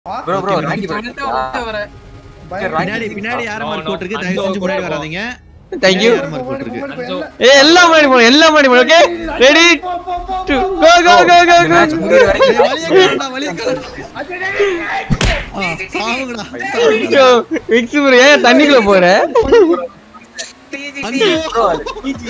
Bro bro Okay, rakhi சொல்லிட்டு வந்துட்டு வரேன். பின்னாடி பின்னாடி யார் மார்க் போட்டிருக்கு தயவு செஞ்சு முன்னாடி வராதீங்க தேங்க் யூ யார் மார்க் போட்டிருக்கு ஏ எல்லாம் முன்னாடி போணும் எல்லாம் முன்னாடி போணும் okay ready to go go go go go match முடியற வரைக்கும் வழிய காணுடா, வழிய காணுடா. ஆ, சாவுங்கடா, சாவுங்கடா. யோ மிக்ஸ் ப்ரோ ஏன் தண்ணிக்குள்ள போற அஞ்சு. ப்ரோ ஈஜி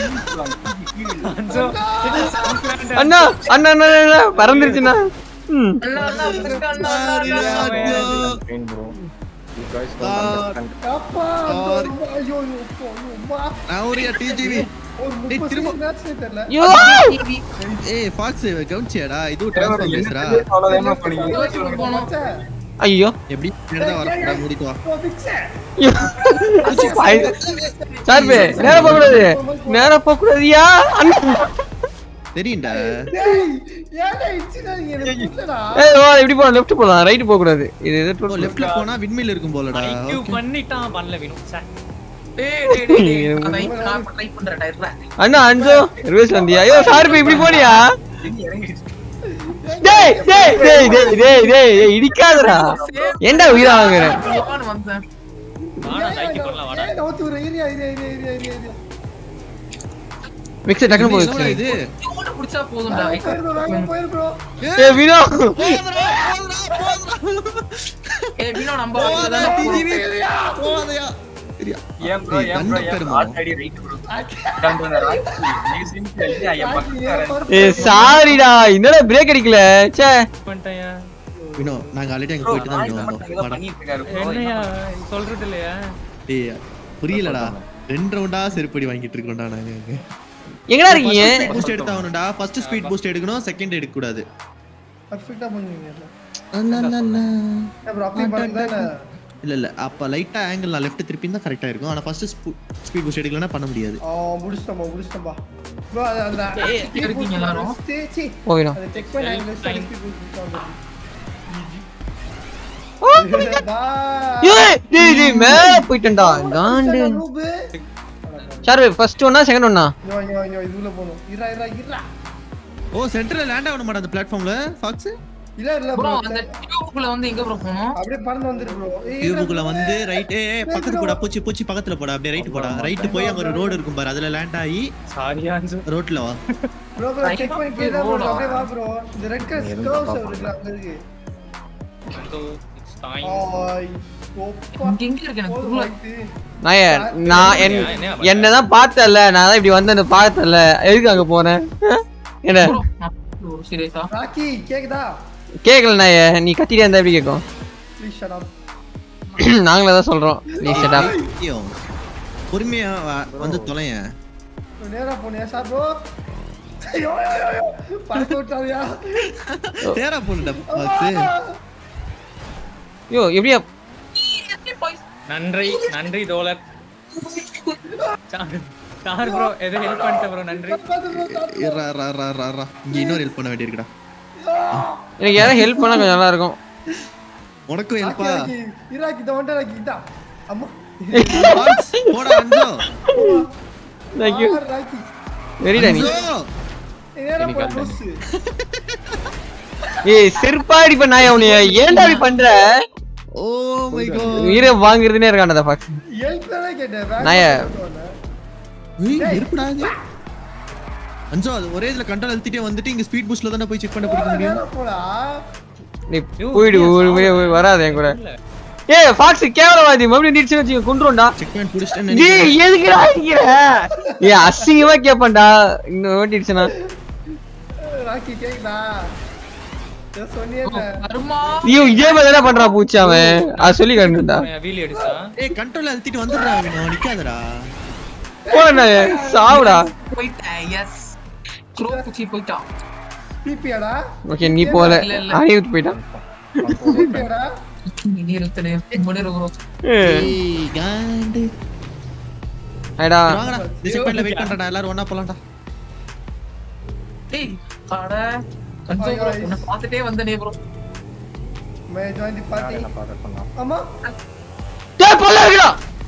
அண்ணா அண்ணா அண்ணா அண்ணா பறந்துருச்சுண்ணா ம் அண்ணா, அண்ணா, வந்துருக்க, அண்ணா, அண்ணா, சாரி, அண்ணா. அஞ்சு. Train bro you guys Ah. Don't அப்பா Sorry. ஐயோ ஐயோ, அப்பா, ஐயோ, அம்மா. நவுரியா TGV. ஒரு டேய், முப்பது திரும்ப. second match ஏ தெரியல யோ ஏய், Fox, கவனிச்சியாடா? இதுவும் அண்டர்ஸ்டாண்ட் transform பேசுறா. அவ்வளவுதான் பண்ணீங்க யோசிச்சு போனோம். மச்சான், ஐயோ எப்படி நேரா வரக்கூடாது, மூடிட்டு வா. ஓ, பிக்ஸே. சார்பே நேரா போக கூடாது நேரா போக கூடாதியா அண்ணா தெரியும்டா. டேய், ஏன்டா இடிச்சிடாதீங்க, எனக்கு புரியலடா. ஏய் ஓ இப்படி போலாம் லெஃப்ட் போலாம் ரைட் போக கூடாது இது இது ஓ, leftல போனா windmill இருக்கும் போலடா. IQ Okay. பண்ணிட்டான் பண்ணல வேணும் சார் டேய், டேய், டேய், டேய். நான் try- நான் try பண்றேன், டயர்ல. அண்ணா அஞ்சோ ரிவர்ஸ் வந்தியா ஐயோ சார்பே இப்படி போனியா டேய் டேய் டேய் டேய் டேய் டேய் டேய், இடிக்காதடா ஏன்டா உயிரா வாங்குற எவான்னு வந்தேன். வாடா சைக்கிள் பண்ணலாம் வாடா ஏன் நவுத்தி விடுற? இரியா, இரியா, இரியா, இரியா, இரியா, இரியா. மிக்ஸ் டக்குனு என்னடா போகுது இது? இவனை பிடிச்சா போதும்டா. போயிரு bro, வாங்க, போயிரு bro. ஏய் வினோ போதுடா, போதுடா, போதுடா. ஏய், வினோ, நம்ம போகாத, இதுதானே TGV. போறோம். போகாதயா. சரியா? ஏன் ப்ரோ ஏய், ஏன் ப்ரோ தண்ட ஏன் பெருமா. Add ID right bro done done Rocky நீ சிம்பிள் ஐ எம் ராக்கி, ஏன் பருப்பு? ஏய் சாரிடா என்னடா பிரேக் அடிக்கல ச்சே பண்ணிட்டேன் வினோ, நாங்க already அங்க ப்ரோ போயிட்டு தான் ராக்கி வினோ மட்டும் வந்தோம். ஏதோ வாடா. பண்ணிட்டு இருக்காரு bro. என்னையா சொல்றது இல்லையா டேய், புரியலடா ரெண்டு ரவுண்டா செருப்படி வாங்கிட்டு இருக்கோம்டா நாங்க இங்க. எங்கடா இருக்கீங்க First boost எடுத்தாகணும்டா ஃபர்ஸ்ட் ஸ்பீட் பூஸ்ட் எடுக்கணும் செகண்ட் எடுக்க கூடாது Perfect ஆ பண்ணுவீங்க. ஏன் bro, அப்படி ஆ, பாருங்க தானே? இல்ல இல்ல அப்ப லைட்டா ஆங்கிள் நான் லெஃப்ட் திருப்பி தான் கரெக்டா இருக்கும் ஆனா ஃபர்ஸ்ட் ஸ்பீட் பூஸ்ட் எடுக்கலனா பண்ண முடியாது ஆ, முடிச்சிட்டோம்பா, முடிச்சிட்டோம்பா. bro, அது அந்த ஏய், speed இருக்கீங்க boost எல்லாரும்? சீ, சீ. ஓ வினோ அது check பண்ணி அங்க வச்சு Time. speed boost வந்துருச்சு. ஓ, Bye. ஏய் டேய் டேய் மேல போயிட்டேன்டா காண்டு முடிச்சிட்டேன்டா, noob. சார் ஃபர்ஸ்ட் ஒன்னா செகண்ட் ஒன்னா இங்க வா, இங்க வா, இங்க வா, இதுல போகணும். இருடா, இருடா, இருடா. ஓ சென்டர்ல லேண்ட் ஆகணும் மாட்டா அந்த பிளாட்ஃபார்ம்ல ஃபாக்ஸ் இல்ல, இல்ல bro, bro. அந்த tube-க்குள்ள வந்து எங்க bro போகணும்? அப்படியே பறந்து வந்துரு bro. ஏய், இருடா, கியூபுக்குள்ள bro. வந்து ரைட் ஏ பக்கத்து போடா பூச்சி பூச்சி பக்கத்துல போடா அப்படியே ரைட் போடா ரைட் போய் அங்க ஒரு ரோடு இருக்கும் பாரு அதுல லேண்ட் ஆகி சாரியா அஞ்சு ரோட்ல வா bro, bro, check பண்ணி கீழே தான் bro. road ஆ? அப்படியே வா bro. இந்த red color curves இருக்குல்ல, அங்க இருக்கு. இட்ஸ் டைம் ஆய், ஒப்பா. இங்க எங்க இருக்கு எனக்கு போதும், தெரியல. right. நான் ஏன்- நான் என் என்னதான் பார்த்தல நான் தான் இப்படி வந்து பார்த்தல எதுக்கு அங்க போனேன் அஹ்? என்ன bro, நான் bro, serious ஆ? ராக்கி, கேக்குதா? கேக்கல நாயே நீ கத்திட்டே இருந்தா எப்படி கேட்கும் Please shut up. நாங்களே தான் சொல்றோம் நீ ஷட் அப் ஐயோ பொறுமையா வா- வந்து தொலையேன் bro, நேரா போனியா சார் bro? ஐயோ, ஐயோ, ஐயோ. பறக்க விட்டாருயா. தேரா போனுடா ஃபாக்ஸ் யோ எப்படியா நன்றி நன்றி தோலர் சார் ப்ரோ எதை ஹெல்ப் பண்ணிட்ட ப்ரோ நன்றி பார்த்து bro, பார்த்து. இரா இரா இரா இரா இரா இங்க இன்னொரு ஹெல்ப் பண்ண வேண்டியிருக்குடா எனக்கு யாரும் ஹெல்ப் பண்ணா கொஞ்சம் நல்லா இருக்கும் உனக்கும் ராக்கி, ஹெல்ப்பா ராக்கி. இரு, ராக்கி, இதோ வந்துட்டேன், ராக்கி, இதா. அம்மா. போடா அஞ்சோ தேங்க்யூ ஆ, ராக்கி. வெரிடா நீ அஞ்சோ ஏய், நேரா போ, boss. ஏய் செருப்பாடி பண்ண நாய உன்னைய ஏன்டா இப்படி பண்ற ஓ மை காட் உயிரை வாங்குறதுனே இருக்கான் அந்த பாக்ஸ் Help தானே கேட்டேன். வேற நாயே. கொண்டு வந்தேன். ஏய் இருப்புடா இது அஞ்சோ அது ஒரே இதுல கண்ட்ரோல் அழுத்திட்டே வந்துட்டு இங்க ஸ்பீட் பூஸ்ட்ல தானே போய் செக் பண்ண பிடிக்க முடியும் நேரா போடா. நீ போயிடு ஒரு முறை வராத என் கூட ஏய் ஃபாக்ஸ் கேவலவாதி மறுபடியும் நீட்ஸ் வச்சு கொண்டுரும்டா செக் பாயிண்ட் புடிச்சிட்டேன்னு டேய் எதுக்குடா அடிக்கிற ஏய் அசிங்கமா கேப்பேன்டா இன்னும் ஓட்டிடுச்சுனா ராக்கி, கேக்குதா? ஏதோ சொன்னியேல்ல. கருமா ஐயோ இதே மாதிரி தானே பண்றான் பூச்சி அவன் அது சொல்லி கண்டுடா வீல் அடிச்சா ஏய் கண்ட்ரோல் அழுத்திட்டு வந்துடுறா அவன் நிக்காதடா போடா சாவுடா போயிட்டேன் எஸ் த்ரோ குச்சி போயிட்டான் பிபியாடா? ஓகே நீ போல இல்ல, இல்ல. அணிவிட்டு போயிட்டான் பிபியாடா? நீ இருத்தனே முடிரு ப்ரோ ஏய், ஏய் காண்டு ஐடா வாங்கடா இந்த செக் பாயிண்ட்ல வெயிட் பண்றடா எல்லாரும் ஒண்ணா போலாம்டா டேய் அட கன்ஃபார்ம் ப்ரோ உன்னை பார்த்துட்டே வந்தனே bro May I join the party? நான் பார்க்க பண்ணலாம் ஆமா டேய் போல இருக்குடா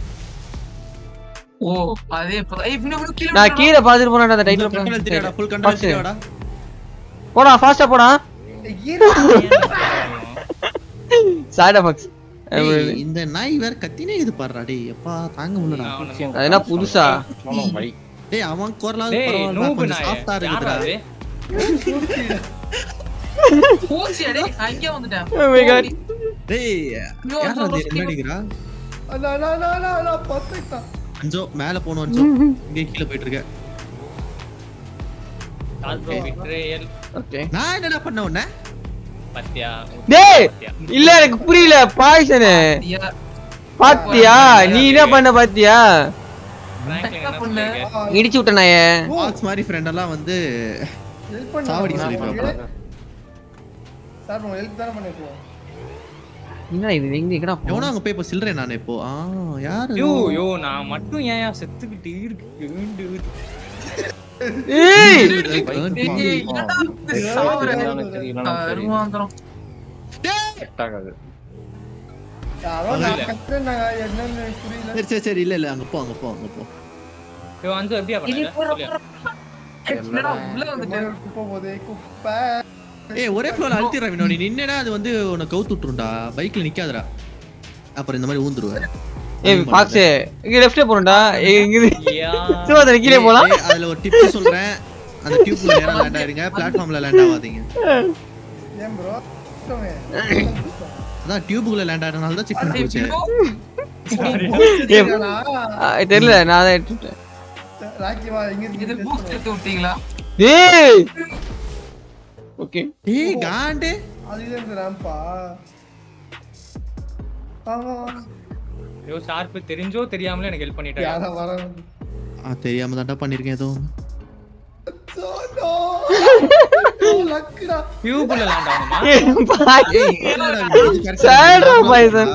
ஓ அதே இப்ப ஏய் இன்னும் இன்னும் கீழ நான் கீழே பாத்துட்டு போனேன்டா அந்த கண்ட்ரோல் அழுத்திடா டைட்டில் ஃபுல் கண்ட்ரோல் அழுத்திடா போடா ஃபாஸ்டா போடா இரு. சாடா பாக்ஸ் டேய், இந்த நாய் வேற கத்தினே இது பாடுறா டேய் எப்பா தாங்க முடியலடா அது என்ன புதுசா டேய் அவன் குரலாவது டேய் பரவாயில்ல நூபு கொஞ்சம் நாயே சாஃப்டா யாரா இருக்குடா அது பூச்சி அடே அங்கே வந்துட்டேன் Oh my God. டேய் ஐயோ, யார் அது ஐயோ, என்ன அடிக்கிறா அண்ணா அண்ணா அண்ணா அண்ணா அண்ணா பர்ஃபெக்ட்டா அஞ்சோ மேல போணும் அஞ்சோ இங்கே கீழே போயிட்டு இருக்க கால் ப்ரோ விட்ரேயல் ஓகே நான் என்னடா பண்ண உடனே பத்தியா டேய் இல்ல எனக்கு புரியல பாய்சனு ஐயா, பாத்தியா நீ என்ன பண்ண பாத்தியா பிராங்க்லின் என்ன பண்ணு? சொல்லிருக்க இடிச்சு விட்ட நாயே பாக்ஸ் மாதிரி ஃப்ரெண்ட் எல்லாம் வந்து ஹெல்ப் பண்ண சாவடிக்க சொல்லிருக்காங்க சார் உங்க ஹெல்ப் தானே பண்ணிருக்கோம் என்ன இது எங்க எங்கடா போ- எவனோ அங்க போய் இப்ப சில்லறேன் நான் இப்போ ஆ யாரு யோ யோ நான் மட்டும் ஏன் செத்துக்கிட்டு இருக்கு ஏய் ஏய், என்னடா இது சாவுற? கருமாந்திரம். யாரோ நான் கத்துனாங்க என்னன்னு புரியல சரி சரி சரி இல்ல இல்ல அங்க போ அங்க போ அங்க போ யோ அஞ்சு எப்படியா இது பண்ணல போற- சொல்லியா என்னடா உள்ள வந்துட்டேன் குப்பை போதே குப்பை ஏய் ஒரே ஃப்ளோர்ல அழுத்திடுறா வினோ நீ நின்னடா அது வந்து உன்னை கவுத்து விட்டுருண்டா பைக்ல நிக்காதடா அப்புறம் இந்த மாதிரி ஊந்துருவேன் ஏய் பாக்ஸ் இங்க லெஃப்ட்ல போறடா இங்க இது- யா சும்மா அதுல கீழே போலாம் ஏய், அதுல ஒரு டிப் சொல்றேன் அந்த டியூப்ல நேரா லேண்ட் ஆயிருங்க பிளாட்ஃபார்ம்ல லேண்ட் ஆகாதீங்க ஏன் ப்ரோ அதான் டியூபுக்குள்ள லேண்ட் ஆனனால தான் செக் பண்ணி போச்சு ஏய், ஆ, தெரியல நான் தான் எடுத்துட்டேன் ராக்கி வா இங்க இது இருந்து பூஸ்ட் எடுத்து விட்டீங்களா ஏய் ஓகே ஏய் காண்டு அது இது இந்த ராம்பா ஆமா யோ ஷார்ப் தெரிஞ்சோ தெரியாமலே எனக்கு ஹெல்ப் பண்ணிட்டா யாரா வர ஆ தெரியாம தான்டா பண்ணிருக்கேன் ஏதோ சோ நோ லக்குடா டியூப்ல லேண்ட் ஆகணுமா ஏய், பாய். ஏய் என்னடா இது? இது correct ஆ Sadடா இருக்கு. பாய்சன்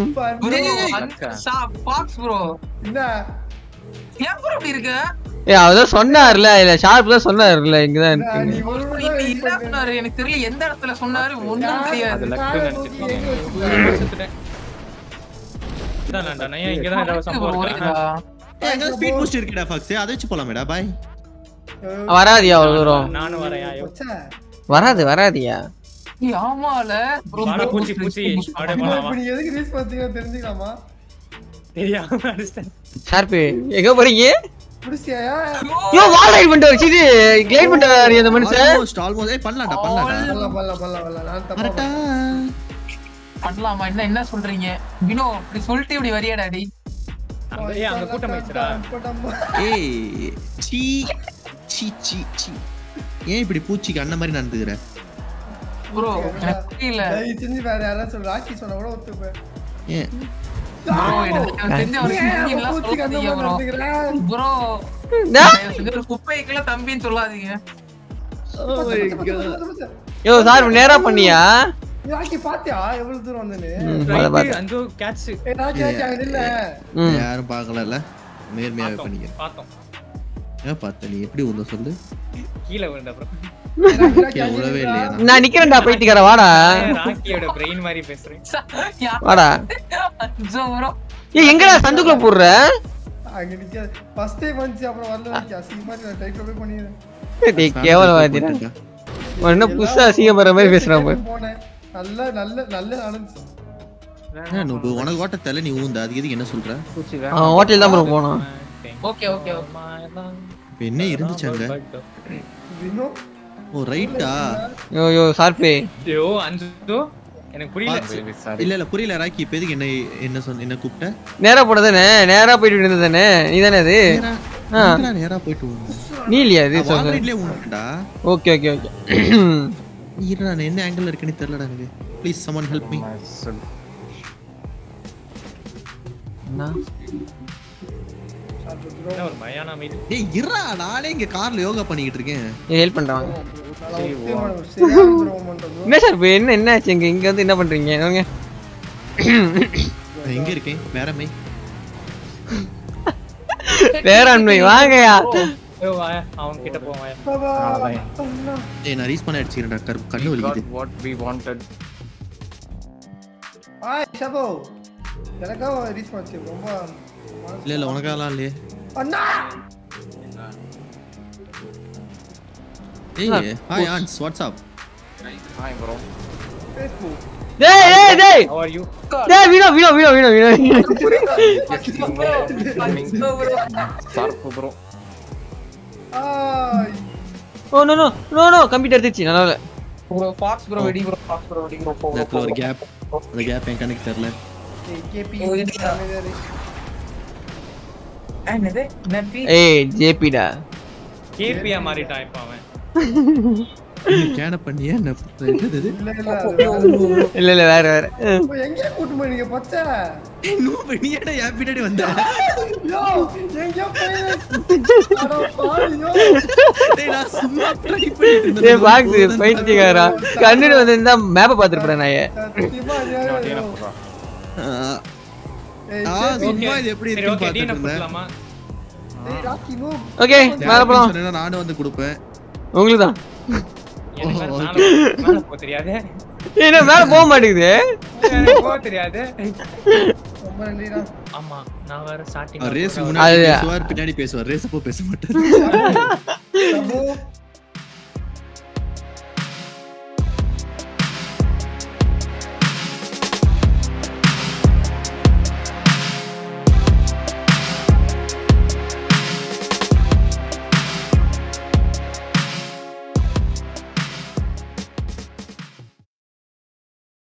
பாக்ஸ் ப்ரோ என்ன ஏன் ப்ரோ இப்படி இருக்க ஏய் அவதான் சொன்னார்ல இல்ல ஷார்ப் தான் சொன்னார்ல இங்கதான் என்ன, இருக்கு நீ ஒரு இப்ப முறை என்ன பண்ணாரு எனக்கு தெரியல எந்த இடத்துல சொன்னாரு ஒண்ணும் தெரியாது செத்துட்டேன் இதான் லேண்ட் ஆனா ஏன் இங்க தான் ஏதாவது சம்பவம் இருக்கா ஒரேதா? ஏய் அங்க ஸ்பீட் பூஸ்ட் இருக்குடா ஃபாக்ஸ் அதை வச்சு போலாமேடா பாய் வராதியா அவ்வளவு தூரம் நானும் வரேன் யோ வராது வராதியா ஏய், ஆமால bro, வாடா, bro, பூச்சி, boost, பூச்சி. boost. வாடா, இப்போ வாடா, இப்போ வா. நீ எதுக்கு ரீல்ஸ் பார்த்தீங்கன்னா தெரிஞ்சுக்கலாமா தெரியாம அடிச்சிட்டேன் ஷார்ப்பு எங்க போறீங்க பிடிச்சியா யோ வால் ரைட் பண்ணிட்டு வச்சு கிளைட் பண்ணிட்டு வராரு அந்த மனுஷன் ஆல்மோஸ்ட் ஆல்மோஸ்ட் ஏய் பண்ணலாம்டா பண்ணலாம்டா பண்ணலாம் பண்ணலாம் பண்ணலாம் பண்ணலாம் நான் தப்பா கரெக்டா பண்ணலாமா என்ன என்ன சொல்றீங்க வினோ இப்படி சொல்லிட்டு இப்படி வரியா டாடி அங்க ஏன் அங்க கூட்டம் ஆயிடுச்சுடா ஏய் சீ சீ சீ சீ ஏன் இப்படி பூச்சிக்கு அண்ணன் மாதிரி நடந்துக்கிற ப்ரோ எனக்கு புரியல தயவு செஞ்சு வேற யாராவது சொல்ற ராக்கி சொன்னா கூட ஒத்துப்பேன் ஏன் ப்ரோ எனக்கு தெரிஞ்ச ஒரு சிங்கிலாம் பூச்சிக்கு அந்த சொல்லாதீங்க மாதிரி ப்ரோ நடந்துக்கிறேன் ப்ரோ டா- ஒரு குப்பைக்கெல்லாம் தம்பின்னு சொல்லாதீங்க யோ சார் நேரா பண்ணியா ராக்கி பாத்தியா எவ்வளவு தூரம் வந்தேன்னு ம், அத பாத்து. அஞ்சு கேட்ச் ஏய், ராக்கி ராக்கி அங்க நில்ல ம் யாரும் பார்க்கலல்ல நேர்மையாவே பண்ணிக்க பார்த்தோம் ஏன் பார்த்த நீ எப்படி உள்ள சொல்லு கீழே விழுந்த அப்புறம் ஏய், ராக்கி ராக்கி கீழே அங்க விழவே நில்லுடா. இல்லையா நான் நிக்கிறேன்டா போயிட்டுக்கார வாடா ராக்கியோட பிரெயின் மாதிரி பேசுறேன் யா- வாடா அஞ்சோ ப்ரோ ஏய் எங்கடா சந்துக்குள்ள போடுற அங்க நிக்க ஃபர்ஸ்ட் டைம் வந்துச்சு அப்புறம் வரல ராக்கி அசிங்கமா நான் டைப் போய் பண்ணிடுறேன் டேய் கேவலவாதிடா அவன் என்ன புதுசா அசிங்கப்படுற மாதிரி பேசுறான் பாரு போனேன் நல்ல நல்ல நல்ல நடந்துச்சு ஏன் நுபு, உனக்கு ஓட்ட தெரியல நீ ஊந்த அதுக்கு எதுக்கு என்ன சொல்ற அவன் ஹோட்டல் தான் ப்ரோ போனான் ஓகே ஓகே ஓகே இப்ப என்ன இருந்துச்சு அங்க வினோ ஓ ரைட்டா யோ யோ சார்பே ஐயோ அஞ்சு எனக்கு புரியல இல்ல இல்ல புரியல ராக்கி இப்ப எதுக்கு என்ன என்ன சொன்ன என்ன கூப்பிட்ட நேரா போன தானே நேரா போயிட்டு இருந்தது தானே நீ தானே அது நேரா ஆ. எங்கடா நேரா போயிட்டு ஊந்து? நீ இல்லையா அது நான் சொல்ற வால்ரைட்லயே ஊந்துட்டா ஓகே ஓகே ஓகே இருடா நான் என்ன ஆங்கிள் இருக்குன்னு தெரியலடா எனக்கு ப்ளீஸ் சமன் ஹெல்ப் மீ என்ன ஒரு மயான அமைதி ஏய் இருடா நானே இங்க கார்ல யோகா பண்ணிக்கிட்டு இருக்கேன் ஹெல்ப் பண்றாங்க சரியான துரோகம் பண்றது என்ன சார் இப்போ என்ன என்ன ஆச்சு இங்க இங்க வந்து என்ன பண்றீங்க வாங்க நான் எங்க இருக்கேன் வேறமே பேராண்மை வாங்கயா ஐயோ வாயா அவன் கிட்ட போ வாயா பாபா ஏய் நான் ரீஸ் பண்ண அடிச்சுக்கிறேன்டா கரு கண்ணு வலிக்குது what we wanted ஆய் ஷபோ எனக்கா ரீச் பண்ணி ரொம்ப மனசு- இல்ல இல்ல உனக்காலாம் இல்லையே அண்ணா ஏய் ஹாய் ஆன்ஸ் வாட்ஸ்அப் hi bro ஃபேஸ்புக் டேய் டேய் டேய் How are you? டேய் வினோ வினோ வினோ வினோ வினோ சார்பு ப்ரோ ஆய். Oh no no no no computer எடுத்துச்சு நல்லா இல்ல ப்ரோ ஃபாக்ஸ் ப்ரோ வெடி ப்ரோ ஃபாக்ஸ் ப்ரோ வெடி ப்ரோ போ இந்த இடத்துல ஒரு கேப் அந்த கேப் என் கணக்கு தெரியல ஏய், KP, ஓ, இதுடா. அமைதியாரு. என்னது நப்பி ஏய் ஜேபிடா KP யா மாறிட்டான் இப்ப அவன். கேன பண்ணியா என்ன என்னது இது? இல்ல, இல்ல, அது வேற. இல்ல இல்ல வேற வேற இப்போ எங்கேயா கூட்டு போறீங்க பச்சை ஏய், நூபு, நீ ஏன்டா என் பின்னாடி வந்த யோ எங்கேயோ போய் அட பாவியோ டேய், நான் சும்மா try பண்ணிட்டு இருந்தேன். டேய் பாக்ஸ் பைத்தியக்காரா கண்ணுல வந்து இந்த மேப்பை பாத்துருப்பேன் நான் சத்தியமா ஐயோ. ஆ, ஏய், ஆ, சரி, சும்மா இது எப்படி சரி இருக்குன்னு ஓகே டீன பார்த்துட்டு இருந்தேன். போடலாமா ஏய், ராக்கி, நோ. ஓகே மேல போலாம் சொன்னேன்னா நானும் வந்து கொடுப்பேன் உங்களுக்கு தான் எனக்கு வேற ஓ, மேல போ- மேல போக தெரியாது என்ன மேல போக மாட்டேங்குது எனக்கு போக தெரியாது ரொம்ப நன்றிடா. ஆமா நான் வேற ஸ்டார்டிங் ரேஸ் அது- முன்னாடி பேசுவார் பின்னாடி பேசுவார் ரேஸ் அப்போ பேச மாட்டார் சபு,